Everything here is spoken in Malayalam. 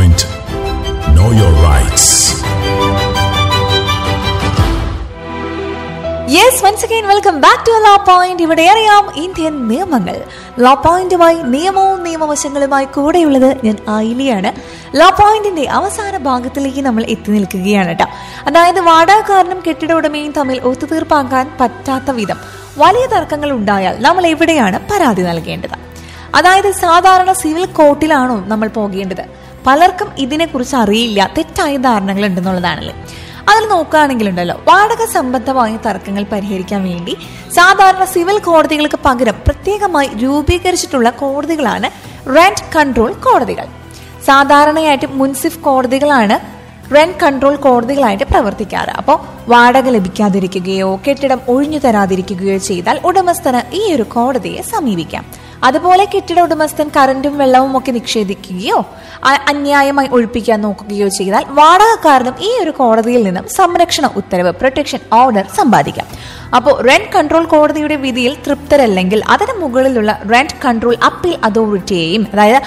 Point. Know your rights. Yes once again welcome back to law point ഇവിടെ അറിയാം ഇന്ത്യൻ നിയമങ്ങൾ ലോ പോയിന്റുമായി നിയമവും നിയമവശങ്ങളുമായി കൂടെയുള്ളത് ഞാൻ ആയിലിയാണ് ലോ പോയിന്റിന്റെ അവസാന ഭാഗത്തിലേക്ക് നമ്മൾ എത്തി നിൽക്കുകയാണ് കേട്ടോ അതായത് വാടകക്കാരനും കെട്ടിട ഉടമയും തമ്മിൽ ഒത്തുതീർപ്പാക്കാൻ പറ്റാത്ത വിധം വലിയ തർക്കങ്ങൾ ഉണ്ടായാൽ നമ്മൾ എവിടെയാണ് പരാതി നൽകേണ്ടത് അതായത് സാധാരണ സിവിൽ കോർട്ടിലാണോ നമ്മൾ പോകേണ്ടത് പലർക്കും ഇതിനെക്കുറിച്ച് അറിയില്ല തെറ്റായ ധാരണകൾ ഉണ്ടെന്നുള്ളതാണല്ലേ അതിൽ നോക്കുകയാണെങ്കിലുണ്ടല്ലോ വാടക സംബന്ധമായ തർക്കങ്ങൾ പരിഹരിക്കാൻ വേണ്ടി സാധാരണ സിവിൽ കോടതികൾക്ക് പകരം പ്രത്യേകമായി രൂപീകരിച്ചിട്ടുള്ള കോടതികളാണ് റെന്റ് കൺട്രോൾ കോടതികൾ സാധാരണയായിട്ട് മുൻസിഫ് കോടതികളാണ് റെന്റ് കൺട്രോൾ കോടതികളായിട്ട് പ്രവർത്തിക്കാറ് അപ്പോൾ വാടക ലഭിക്കാതിരിക്കുകയോ കെട്ടിടം ഒഴിഞ്ഞു തരാതിരിക്കുകയോ ചെയ്താൽ ഉടമസ്ഥന് ഈ ഒരു കോടതിയെ സമീപിക്കാം അതുപോലെ കെട്ടിട ഉടമസ്ഥൻ കറന്റും വെള്ളവും ഒക്കെ നിഷേധിക്കുകയോ അ- അന്യായമായി ഒഴിപ്പിക്കാൻ നോക്കുകയോ ചെയ്താൽ വാടകക്കാരനും ഈ ഒരു കോടതിയിൽ നിന്നും സംരക്ഷണ ഉത്തരവ് പ്രൊട്ടക്ഷൻ ഓർഡർ സമ്പാദിക്കാം അപ്പോൾ റെന്റ് കൺട്രോൾ കോടതിയുടെ വിധിയിൽ തൃപ്തരല്ലെങ്കിൽ അതിന് മുകളിലുള്ള റെന്റ് കൺട്രോൾ അപ്പീൽ അതോറിറ്റിയെയും അതായത്